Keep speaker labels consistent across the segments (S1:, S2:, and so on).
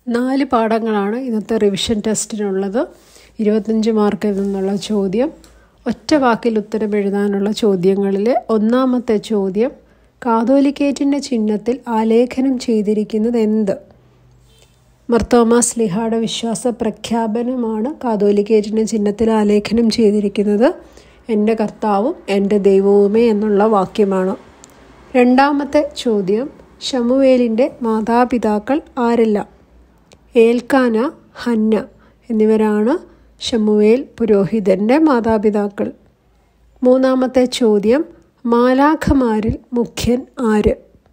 S1: നാല് പാഠങ്ങളാണ് ഇന്നത്തെ റിവിഷൻ ടെസ്റ്റിനുള്ളത് ഇരുപത്തഞ്ച് മാർക്കിൽ നിന്നുള്ള ചോദ്യം ഒറ്റ വാക്കിൽ ഉത്തരം എഴുതാനുള്ള ചോദ്യങ്ങളിൽ ഒന്നാമത്തെ ചോദ്യം കാതോലിക്കേറ്റിൻ്റെ ചിഹ്നത്തിൽ ആലേഖനം ചെയ്തിരിക്കുന്നത് എന്ത് മർത്തോമാസ് ലിഹായുടെ വിശ്വാസ പ്രഖ്യാപനമാണ് കാതോലിക്കേറ്റിൻ്റെ ചിഹ്നത്തിൽ ആലേഖനം ചെയ്തിരിക്കുന്നത് എൻ്റെ കർത്താവും എൻ്റെ ദൈവവുമേ എന്നുള്ള വാക്യമാണ് രണ്ടാമത്തെ ചോദ്യം ഷമുവേലിൻ്റെ മാതാപിതാക്കൾ ആരെല്ലാം ഏൽക്കാന ഹന്ന എന്നിവരാണ് ഷമുവേൽ പുരോഹിതൻ്റെ മാതാപിതാക്കൾ മൂന്നാമത്തെ ചോദ്യം മാലാഖമാരിൽ മുഖ്യൻ ആര്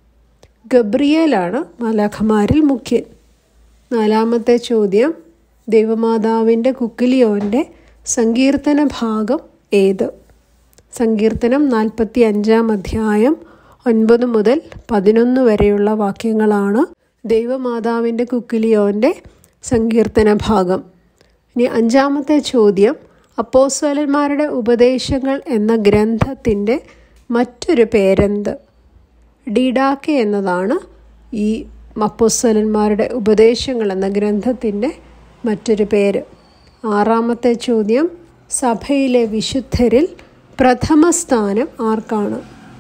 S1: ഗബ്രിയേലാണ് മാലാഖമാരിൽ മുഖ്യൻ നാലാമത്തെ ചോദ്യം ദൈവമാതാവിൻ്റെ കുക്കിലിയോൻ്റെ സങ്കീർത്തന ഭാഗം ഏത് സങ്കീർത്തനം നാൽപ്പത്തി അഞ്ചാം അധ്യായം ഒൻപത് മുതൽ പതിനൊന്ന് വരെയുള്ള വാക്യങ്ങളാണ് ദൈവമാതാവിൻ്റെ കുക്കിലിയോൻ്റെ സങ്കീർത്തന ഭാഗം ഇനി അഞ്ചാമത്തെ ചോദ്യം അപ്പോസ്വലന്മാരുടെ ഉപദേശങ്ങൾ എന്ന ഗ്രന്ഥത്തിൻ്റെ മറ്റൊരു പേരെന്ത് ഡിഡാക്കെ എന്നതാണ് ഈ അപ്പോസ്വലന്മാരുടെ ഉപദേശങ്ങൾ എന്ന ഗ്രന്ഥത്തിൻ്റെ മറ്റൊരു പേര് ആറാമത്തെ ചോദ്യം സഭയിലെ വിശുദ്ധരിൽ പ്രഥമ സ്ഥാനം ആർക്കാണ്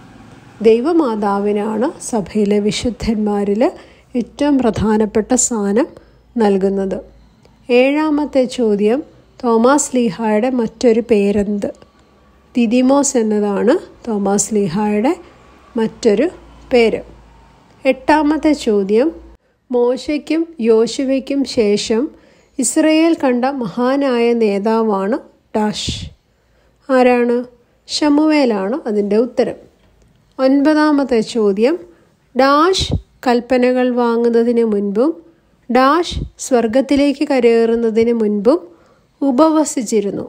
S1: ദൈവമാതാവിനാണ് സഭയിലെ വിശുദ്ധന്മാരിൽ ഏറ്റവും പ്രധാനപ്പെട്ട സ്ഥാനം നൽകുന്നത് ഏഴാമത്തെ ചോദ്യം തോമാസ് ലീഹായുടെ മറ്റൊരു പേരെന്ത് ദിദിമോസ് എന്നതാണ് തോമാസ് ലീഹായുടെ മറ്റൊരു പേര് എട്ടാമത്തെ ചോദ്യം മോശയ്ക്കും യോശുവയ്ക്കും ശേഷം ഇസ്രയേൽ കണ്ട മഹാനായ നേതാവാണ് ഡാഷ് ആരാണ് ഷമുവേലാണ് അതിൻ്റെ ഉത്തരം ഒൻപതാമത്തെ ചോദ്യം ഡാഷ് കൽപ്പനകൾ വാങ്ങുന്നതിന് മുൻപും ഡാഷ് സ്വർഗത്തിലേക്ക് കരയേറുന്നതിന് മുൻപും ഉപവസിച്ചിരുന്നു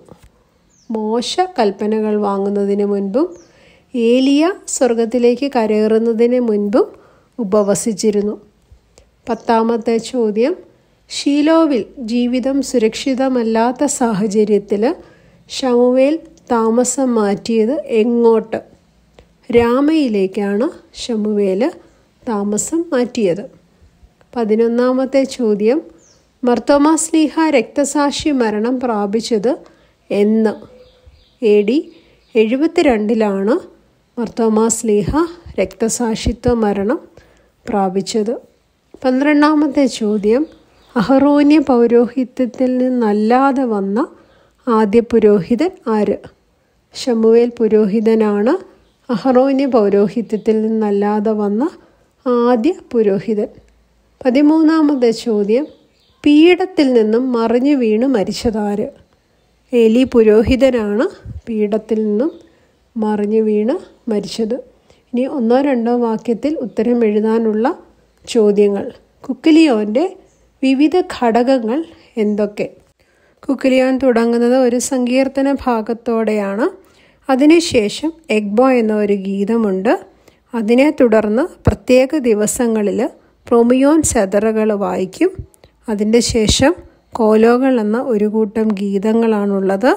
S1: മോശ കൽപ്പനകൾ വാങ്ങുന്നതിന് മുൻപും ഏലിയ സ്വർഗത്തിലേക്ക് കരയേറുന്നതിന് മുൻപും ഉപവസിച്ചിരുന്നു പത്താമത്തെ ചോദ്യം ഷീലോവിൽ ജീവിതം സുരക്ഷിതമല്ലാത്ത സാഹചര്യത്തിൽ ഷമുവേൽ താമസം മാറ്റിയത് എങ്ങോട്ട് രാമയിലേക്കാണ് ഷമുവേൽ താമസം മാറ്റിയത് പതിനൊന്നാമത്തെ ചോദ്യം മർത്തോമാസ്ലീഹ രക്തസാക്ഷി മരണം പ്രാപിച്ചത് എന്ന് എ ഡി എഴുപത്തിരണ്ടിലാണ് മർത്തോമാസ്ലീഹ രക്തസാക്ഷിത്വ മരണം പ്രാപിച്ചത് പന്ത്രണ്ടാമത്തെ ചോദ്യം അഹറോന്യ പൗരോഹിത്യത്തിൽ നിന്നല്ലാതെ വന്ന ആദ്യ പുരോഹിതൻ ആര് ഷമുവേൽ പുരോഹിതനാണ് അഹറോന്യ പൗരോഹിത്യത്തിൽ നിന്നല്ലാതെ വന്ന ആദ്യ പുരോഹിതൻ പതിമൂന്നാമത്തെ ചോദ്യം പീഠത്തിൽ നിന്നും മറിഞ്ഞു വീണ് മരിച്ചതാര് എലി പുരോഹിതനാണ് പീഠത്തിൽ നിന്നും മറിഞ്ഞു വീണ് മരിച്ചത് ഇനി ഒന്നോ രണ്ടോ വാക്യത്തിൽ ഉത്തരം എഴുതാനുള്ള ചോദ്യങ്ങൾ കുക്കിലിയോൻ്റെ വിവിധ ഘടകങ്ങൾ എന്തൊക്കെ കുക്കിലിയോൻ തുടങ്ങുന്നത് ഒരു സങ്കീർത്തന ഭാഗത്തോടെയാണ് അതിനുശേഷം എഗ്ബോ എന്ന ഒരു ഗീതമുണ്ട് അതിനെ തുടർന്ന് പ്രത്യേക ദിവസങ്ങളിൽ പ്രൊമിയോൻ സെതറകൾ വായിക്കും അതിൻ്റെ ശേഷം കോലോകൾ എന്ന ഒരു കൂട്ടം ഗീതങ്ങളാണുള്ളത്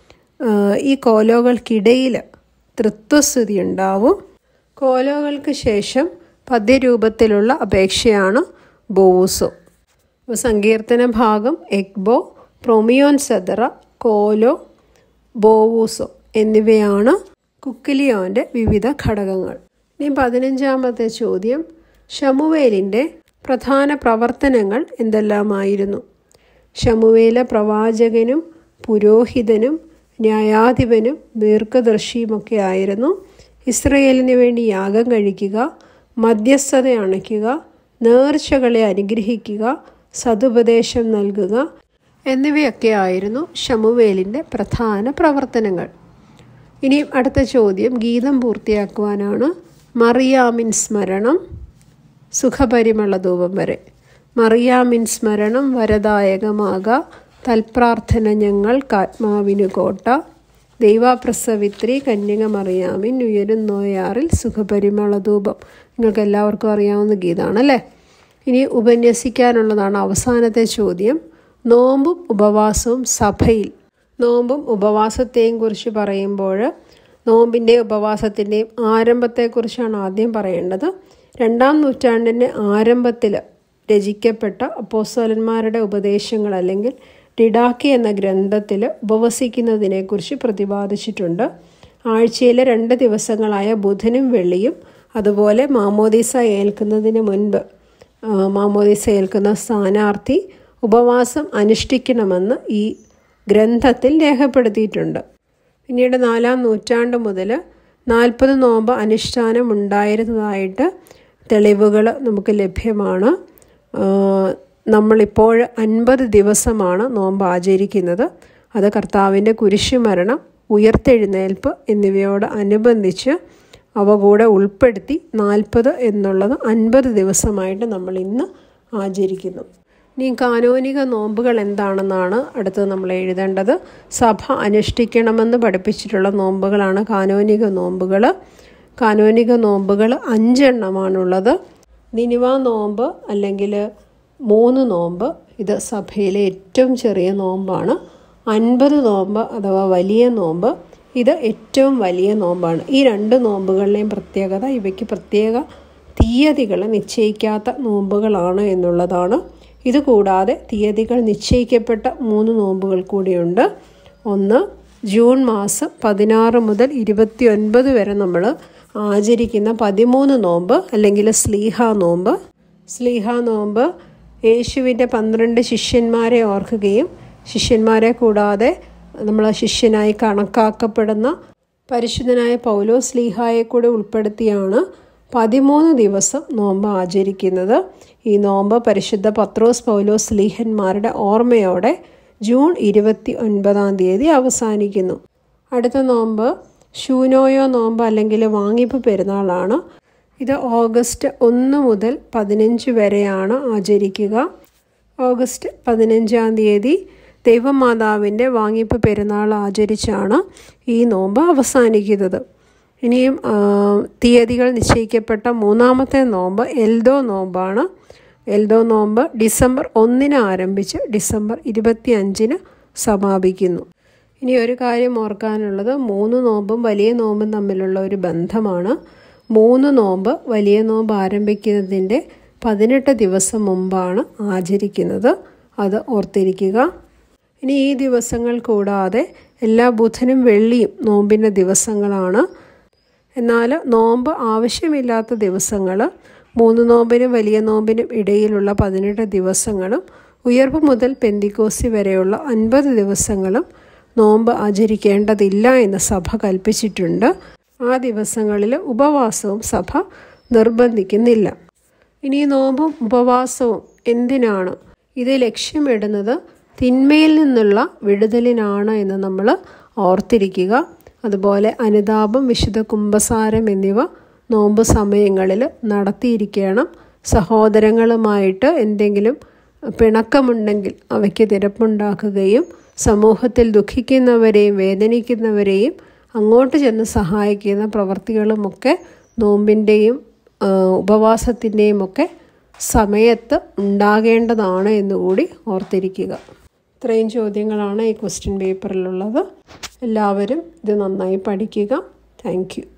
S1: ഈ കോലോകൾക്കിടയിൽ തൃത്വസ്ഥിതി ഉണ്ടാവും കോലോകൾക്ക് ശേഷം പദ്യരൂപത്തിലുള്ള അപേക്ഷയാണ് ബോസോ സങ്കീർത്തന ഭാഗം എഗ്ബോ പ്രൊമിയോൻ സെതറ കോലോ ബോവൂസോ എന്നിവയാണ് കുക്കിലിയോൻ്റെ വിവിധ ഘടകങ്ങൾ ഇനി പതിനഞ്ചാമത്തെ ചോദ്യം ഷമുവേലിൻ്റെ പ്രധാന പ്രവർത്തനങ്ങൾ എന്തെല്ലാമായിരുന്നു ഷമുവേല പ്രവാചകനും പുരോഹിതനും ന്യായാധിപനും ദീർഘദർശിയുമൊക്കെ ആയിരുന്നു ഇസ്രയേലിന് വേണ്ടി യാഗം കഴിക്കുക മധ്യസ്ഥത അണയ്ക്കുക നേർച്ചകളെ അനുഗ്രഹിക്കുക സതുപദേശം നൽകുക എന്നിവയൊക്കെ ആയിരുന്നു ഷമുവേലിൻ്റെ പ്രധാന പ്രവർത്തനങ്ങൾ ഇനി അടുത്ത ചോദ്യം ഗീതം പൂർത്തിയാക്കുവാനാണ് മറിയാമിൻ സ്മരണം സുഖപരിമള ധൂപം വരെ മറിയാമിൻ സ്മരണം വരദായകമാക തൽപ്രാർത്ഥന ഞങ്ങൾ കാത്മാവിനു കോട്ട ദൈവാപ്രസവിത്രി കന്യക മറിയാമിൻ ഉയരുന്നോയാറിൽ സുഖപരിമള ധൂപം നിങ്ങൾക്ക് എല്ലാവർക്കും അറിയാവുന്ന ഗീതമാണല്ലേ ഇനി ഉപന്യസിക്കാനുള്ളതാണ് അവസാനത്തെ ചോദ്യം നോമ്പും ഉപവാസവും സഭയിൽ നോമ്പും ഉപവാസത്തെയും കുറിച്ച് പറയുമ്പോൾ നോമ്പിൻ്റെയും ഉപവാസത്തിൻ്റെയും ആരംഭത്തെക്കുറിച്ചാണ് ആദ്യം പറയേണ്ടത് രണ്ടാം നൂറ്റാണ്ടിൻ്റെ ആരംഭത്തിൽ രചിക്കപ്പെട്ട അപ്പോസ്തലന്മാരുടെ ഉപദേശങ്ങൾ അല്ലെങ്കിൽ ഡിഡാക്കി എന്ന ഗ്രന്ഥത്തിൽ ഉപവസിക്കുന്നതിനെക്കുറിച്ച് പ്രതിപാദിച്ചിട്ടുണ്ട് ആഴ്ചയിലെ രണ്ട് ദിവസങ്ങളായ ബുധനും വെള്ളിയും അതുപോലെ മാമോദീസ ഏൽക്കുന്നതിന് മുൻപ് ആ, മാമോദീസ ഏൽക്കുന്ന സ്ഥാനാർത്ഥി ഉപവാസം അനുഷ്ഠിക്കണമെന്ന് ഈ ഗ്രന്ഥത്തിൽ രേഖപ്പെടുത്തിയിട്ടുണ്ട് പിന്നീട് നാലാം നൂറ്റാണ്ട് മുതൽ നാൽപ്പത് നോമ്പ് അനുഷ്ഠാനം ഉണ്ടായിരുന്നതായിട്ട് തെളിവുകൾ നമുക്ക് ലഭ്യമാണ് ആ, നമ്മളിപ്പോൾ അൻപത് ദിവസമാണ് നോമ്പ് ആചരിക്കുന്നത് അത് കർത്താവിൻ്റെ കുരിശുമരണം ഉയർത്തെഴുന്നേൽപ്പ് എന്നിവയോട് അനുബന്ധിച്ച് അവ കൂടെ ഉൾപ്പെടുത്തി നാൽപ്പത് എന്നുള്ളത് അൻപത് ദിവസമായിട്ട് നമ്മൾ ഇന്ന് ആചരിക്കുന്നു ഇനി കാനോനിക നോമ്പുകൾ എന്താണെന്നാണ് അടുത്തത് നമ്മൾ എഴുതേണ്ടത് സഭ അനുഷ്ഠിക്കണമെന്ന് പഠിപ്പിച്ചിട്ടുള്ള നോമ്പുകളാണ് കാനോനിക നോമ്പുകൾ കാനോനിക നോമ്പുകൾ അഞ്ചെണ്ണമാണുള്ളത് നിനിവ നോമ്പ് അല്ലെങ്കിൽ മൂന്ന് നോമ്പ് ഇത് സഭയിലെ ഏറ്റവും ചെറിയ നോമ്പാണ് അൻപത് നോമ്പ് അഥവാ വലിയ നോമ്പ് ഇത് ഏറ്റവും വലിയ നോമ്പാണ് ഈ രണ്ട് നോമ്പുകളുടെയും പ്രത്യേകത ഇവയ്ക്ക് പ്രത്യേക തീയതികൾ നിശ്ചയിക്കാത്ത നോമ്പുകളാണ് എന്നുള്ളതാണ് ഇതുകൂടാതെ തീയതികൾ നിശ്ചയിക്കപ്പെട്ട മൂന്ന് നോമ്പുകൾ കൂടിയുണ്ട് ഒന്ന് ജൂൺ മാസം പതിനാറ് മുതൽ ഇരുപത്തി ഒൻപത് വരെ നമ്മൾ ആചരിക്കുന്ന പതിമൂന്ന് നോമ്പ് അല്ലെങ്കിൽ സ്ലീഹ നോമ്പ് സ്ലീഹ നോമ്പ് യേശുവിൻ്റെ പന്ത്രണ്ട് ശിഷ്യന്മാരെ ഓർക്കുകയും ശിഷ്യന്മാരെ കൂടാതെ നമ്മൾ ശിഷ്യനായി കണക്കാക്കപ്പെടുന്ന പരിശുദ്ധനായ പൗലോ സ്ലീഹായെ കൂടെ ഉൾപ്പെടുത്തിയാണ് പതിമൂന്ന് ദിവസം നോമ്പ് ആചരിക്കുന്നത് ഈ നോമ്പ് പരിശുദ്ധ പത്രോസ് പൗലോ സ്ലീഹന്മാരുടെ ഓർമ്മയോടെ ജൂൺ ഇരുപത്തി ഒൻപതാം തീയതി അവസാനിക്കുന്നു അടുത്ത നോമ്പ് ശൂനോയോ നോമ്പ് അല്ലെങ്കിൽ വാങ്ങിപ്പ് പെരുന്നാളാണ് ഇത് ഓഗസ്റ്റ് ഒന്ന് മുതൽ പതിനഞ്ച് വരെയാണ് ആചരിക്കുക ഓഗസ്റ്റ് പതിനഞ്ചാം തീയതി ദൈവമാതാവിൻ്റെ വാങ്ങിപ്പ് പെരുന്നാൾ ആചരിച്ചാണ് ഈ നോമ്പ് അവസാനിക്കുന്നത് ഇനിയും ആ, തീയതികൾ നിശ്ചയിക്കപ്പെട്ട മൂന്നാമത്തെ നോമ്പ് എൽദോ നോമ്പാണ് എൽദോ നോമ്പ് ഡിസംബർ ഒന്നിന് ആരംഭിച്ച് ഡിസംബർ ഇരുപത്തി അഞ്ചിന് സമാപിക്കുന്നു ഇനി ഒരു കാര്യം ഓർക്കാനുള്ളത് മൂന്ന് നോമ്പും വലിയ നോമ്പും തമ്മിലുള്ള ഒരു ബന്ധമാണ് മൂന്ന് നോമ്പ് വലിയ നോമ്പ് ആരംഭിക്കുന്നതിൻ്റെ പതിനെട്ട് ദിവസം മുമ്പാണ് ആചരിക്കുന്നത് അത് ഓർത്തിരിക്കുക ഇനി ഈ ദിവസങ്ങൾ കൂടാതെ എല്ലാ ബുധനും വെള്ളിയും നോമ്പിൻ്റെ ദിവസങ്ങളാണ് എന്നാൽ നോമ്പ് ആവശ്യമില്ലാത്ത ദിവസങ്ങൾ മൂന്ന് നോമ്പിനും വലിയ നോമ്പിനും ഇടയിലുള്ള പതിനെട്ട് ദിവസങ്ങളും ഉയർപ്പ് മുതൽ പെന്തിക്കോസി വരെയുള്ള അൻപത് ദിവസങ്ങളും നോമ്പ് ആചരിക്കേണ്ടതില്ല എന്ന് സഭ കൽപ്പിച്ചിട്ടുണ്ട് ആ ദിവസങ്ങളിൽ ഉപവാസവും സഭ നിർബന്ധിക്കുന്നില്ല ഇനി ഈ നോമ്പും ഉപവാസവും എന്തിനാണ് ഇത് ലക്ഷ്യമിടുന്നത് തിന്മയിൽ നിന്നുള്ള വിടുതലിനാണ് എന്ന് നമ്മൾ ഓർത്തിരിക്കുക അതുപോലെ അനുതാപം വിശുദ്ധ കുംഭസാരം എന്നിവ നോമ്പ് സമയങ്ങളിൽ നടത്തിയിരിക്കണം സഹോദരങ്ങളുമായിട്ട് എന്തെങ്കിലും പിണക്കമുണ്ടെങ്കിൽ അവയ്ക്ക് തിരപ്പുണ്ടാക്കുകയും സമൂഹത്തിൽ ദുഃഖിക്കുന്നവരെയും വേദനിക്കുന്നവരെയും അങ്ങോട്ട് ചെന്ന് സഹായിക്കുന്ന പ്രവർത്തികളുമൊക്കെ നോമ്പിൻ്റെയും ഉപവാസത്തിൻ്റെയും ഒക്കെ സമയത്ത് ഉണ്ടാകേണ്ടതാണ് എന്നുകൂടി ഓർത്തിരിക്കുക ഇത്രയും ചോദ്യങ്ങളാണ് ഈ ക്വസ്റ്റ്യൻ പേപ്പറിലുള്ളത് എല്ലാവരും ഇത് നന്നായി പഠിക്കുക താങ്ക് യു